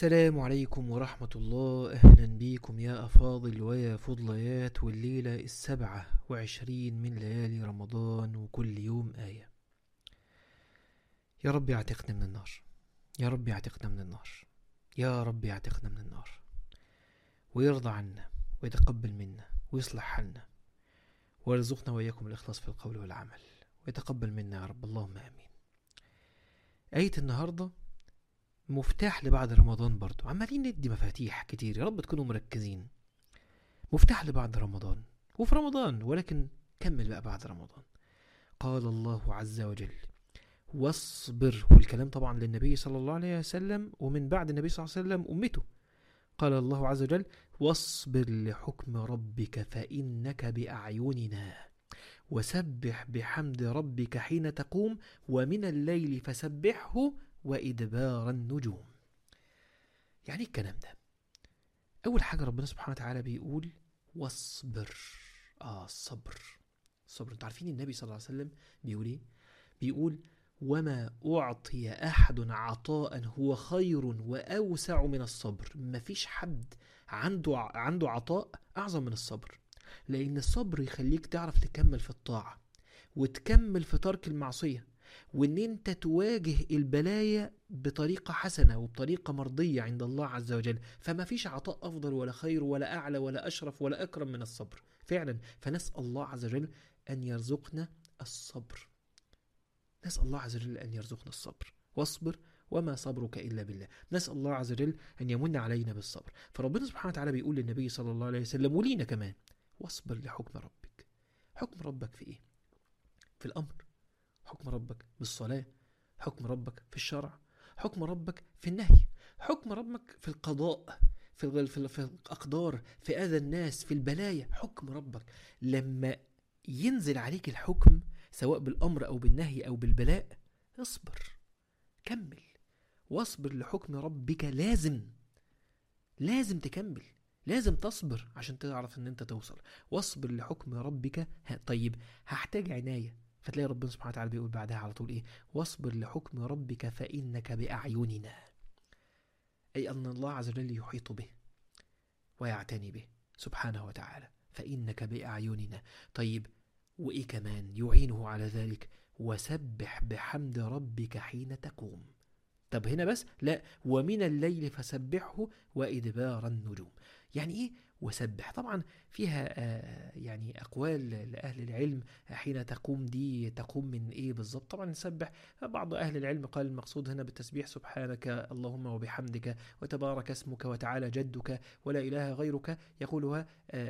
السلام عليكم ورحمة الله أهلا بيكم يا أفاضل ويا فضليات والليلة السبعة وعشرين من ليالي رمضان وكل يوم آية يا رب يعتقنا من النار يا رب يعتقنا من النار يا رب يعتقنا من النار ويرضى عنا ويتقبل منا ويصلح حالنا ويرزقنا وإياكم الإخلاص في القول والعمل ويتقبل منا يا رب اللهم آمين آية النهاردة مفتاح لبعد رمضان برضو عمالين ندي مفاتيح كتير يا رب تكونوا مركزين مفتاح لبعد رمضان وفي رمضان ولكن كمل بقى بعد رمضان قال الله عز وجل واصبر والكلام طبعا للنبي صلى الله عليه وسلم ومن بعد النبي صلى الله عليه وسلم أمته قال الله عز وجل واصبر لحكم ربك فإنك بأعيننا وسبح بحمد ربك حين تقوم ومن الليل فسبحه وإدبار النجوم يعني إيه الكلام ده أول حاجة ربنا سبحانه وتعالى بيقول واصبر آه الصبر الصبر انتوا عارفين النبي صلى الله عليه وسلم بيقول إيه بيقول وما أعطي أحد عطاء هو خير وأوسع من الصبر مفيش حد عنده عنده عطاء أعظم من الصبر لأن الصبر يخليك تعرف تكمل في الطاعة وتكمل في ترك المعصية وان انت تواجه البلايا بطريقة حسنة وبطريقة مرضية عند الله عز وجل فما فيش عطاء افضل ولا خير ولا اعلى ولا اشرف ولا اكرم من الصبر فعلا فنسأل الله عز وجل ان يرزقنا الصبر نسأل الله عز وجل ان يرزقنا الصبر واصبر وما صبرك الا بالله نسأل الله عز وجل ان يمن علينا بالصبر فربنا سبحانه وتعالى بيقول للنبي صلى الله عليه وسلم ولينا كمان واصبر لحكم ربك حكم ربك في ايه في الامر حكم ربك بالصلاة حكم ربك في الشرع حكم ربك في النهي حكم ربك في القضاء في, الغ... في, ال... في الأقدار في أذى الناس في البلايا حكم ربك لما ينزل عليك الحكم سواء بالأمر أو بالنهي أو بالبلاء اصبر كمل واصبر لحكم ربك لازم لازم تكمل لازم تصبر عشان تعرف ان انت توصل واصبر لحكم ربك ها طيب هحتاج عنايه فتلاقي ربنا سبحانه وتعالى بيقول بعدها على طول ايه واصبر لحكم ربك فإنك بأعيننا أي أن الله عز وجل يحيط به ويعتني به سبحانه وتعالى فإنك بأعيننا طيب وإيه كمان يعينه على ذلك وسبح بحمد ربك حين تقوم طب هنا بس لا ومن الليل فسبحه وإدبار النجوم يعني إيه وسبح طبعا فيها يعني أقوال لأهل العلم حين تقوم دي تقوم من إيه بالظبط طبعا نسبح بعض أهل العلم قال المقصود هنا بالتسبيح سبحانك اللهم وبحمدك وتبارك اسمك وتعالى جدك ولا إله غيرك يقولها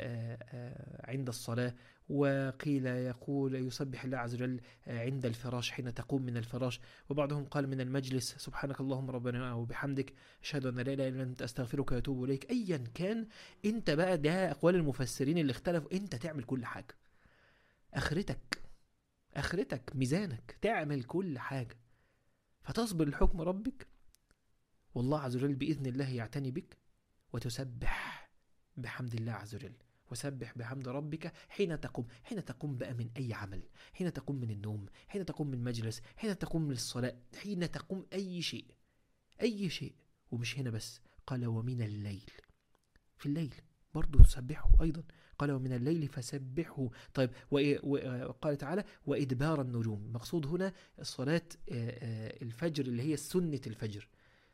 عند الصلاة وقيل يقول يسبح الله عز وجل عند الفراش حين تقوم من الفراش وبعضهم قال من المجلس سبحانك اللهم ربنا وبحمدك أشهد أن لا إله إلا أنت أستغفرك وأتوب إليك أيا كان أنت بقى ده أقوال المفسرين اللي اختلفوا أنت تعمل كل حاجة آخرتك آخرتك ميزانك تعمل كل حاجة فتصبر لحكم ربك والله عز وجل بإذن الله يعتني بك وتسبح بحمد الله عز وجل وسبح بحمد ربك حين تقوم حين تقوم بقى من أي عمل حين تقوم من النوم حين تقوم من مجلس حين تقوم من الصلاة حين تقوم أي شيء أي شيء ومش هنا بس قال ومن الليل في الليل برضه تسبحه أيضا قال ومن الليل فسبحه طيب وقال تعالى وإدبار النجوم مقصود هنا صلاة الفجر اللي هي سنة الفجر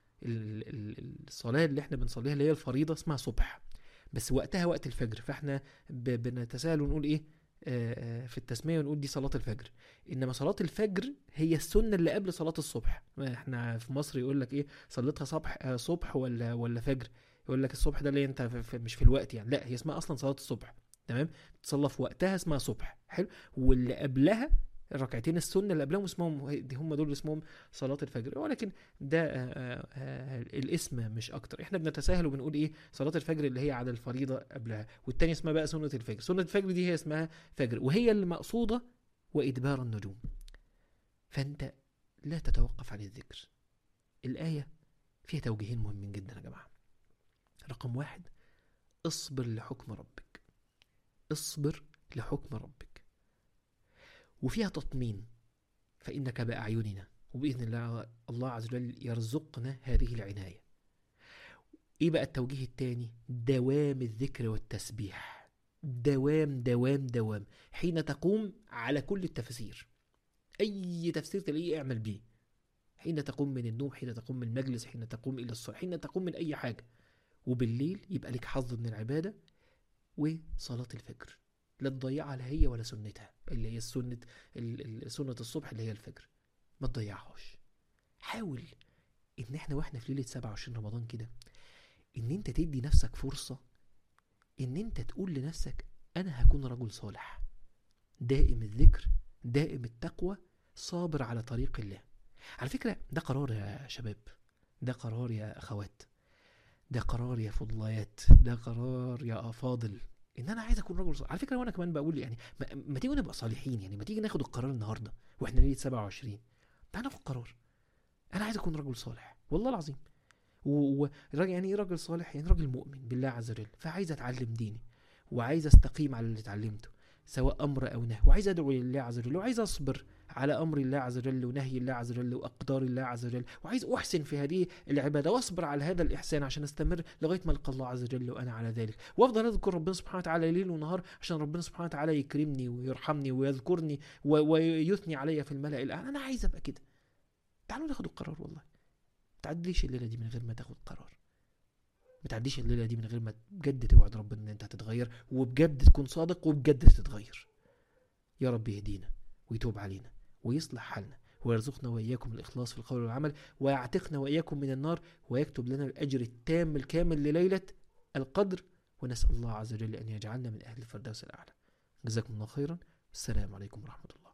الصلاة اللي احنا بنصليها اللي هي الفريضة اسمها صبح بس وقتها وقت الفجر فاحنا بنتساهل ونقول ايه آه في التسمية ونقول دي صلاة الفجر إنما صلاة الفجر هي السنة اللي قبل صلاة الصبح احنا في مصر يقول لك ايه صليتها صبح آه صبح ولا ولا فجر يقول لك الصبح ده اللي انت في مش في الوقت يعني لا هي اسمها اصلا صلاة الصبح تمام تصلى في وقتها اسمها صبح حلو واللي قبلها الركعتين السنه اللي قبلهم اسمهم دي هم دول اسمهم صلاه الفجر ولكن ده آآ آآ الاسم مش اكتر احنا بنتساهل وبنقول ايه صلاه الفجر اللي هي على الفريضه قبلها والتانية اسمها بقى سنه الفجر سنه الفجر دي هي اسمها فجر وهي المقصوده وادبار النجوم فانت لا تتوقف عن الذكر الايه فيها توجيهين مهمين جدا يا جماعه رقم واحد اصبر لحكم ربك اصبر لحكم ربك وفيها تطمين فإنك بأعيننا وبإذن الله الله عز وجل يرزقنا هذه العناية ايه بقى التوجيه التاني دوام الذكر والتسبيح دوام دوام دوام حين تقوم على كل التفاسير اي تفسير تلاقيه اعمل بيه حين تقوم من النوم حين تقوم من المجلس حين تقوم الى الصلاة حين تقوم من اي حاجة وبالليل يبقى لك حظ من العبادة وصلاة الفجر لا تضيعها لا هي ولا سنتها اللي هي السنة ال- ال- سنة الصبح اللي هي الفجر ما تضيعهاش حاول ان احنا واحنا في ليلة 27 رمضان كده ان انت تدي نفسك فرصة ان انت تقول لنفسك انا هكون رجل صالح دائم الذكر دائم التقوى صابر على طريق الله على فكرة ده قرار يا شباب ده قرار يا اخوات ده قرار يا فضليات ده قرار يا افاضل ان انا عايز اكون رجل صالح على فكره وانا كمان بقول يعني ما, ما تيجي نبقى صالحين يعني ما تيجي ناخد القرار النهارده واحنا ليله 27 تعال ناخد قرار انا عايز اكون رجل صالح والله العظيم و- وراجل يعني ايه راجل صالح يعني راجل مؤمن بالله عز وجل فعايز اتعلم ديني وعايز استقيم على اللي اتعلمته سواء امر او نهي وعايز ادعو لله عز وجل وعايز اصبر على امر الله عز وجل ونهي الله عز وجل واقدار الله عز وجل وعايز احسن في هذه العباده واصبر على هذا الاحسان عشان استمر لغايه ما القى الله عز وجل وانا على ذلك وافضل اذكر ربنا سبحانه وتعالى ليل ونهار عشان ربنا سبحانه وتعالى يكرمني ويرحمني ويذكرني و- ويثني علي في الملأ الاعلى انا عايز ابقى كده تعالوا ناخد القرار والله ما تعديش الليله دي من غير ما تاخد قرار ما تعديش الليله دي من غير ما بجد توعد ربنا ان انت هتتغير وبجد تكون صادق وبجد تتغير يا رب يهدينا ويتوب علينا ويصلح حالنا ويرزقنا واياكم الاخلاص في القول والعمل ويعتقنا واياكم من النار ويكتب لنا الاجر التام الكامل لليله القدر ونسال الله عز وجل ان يجعلنا من اهل الفردوس الاعلى جزاكم الله خيرا والسلام عليكم ورحمه الله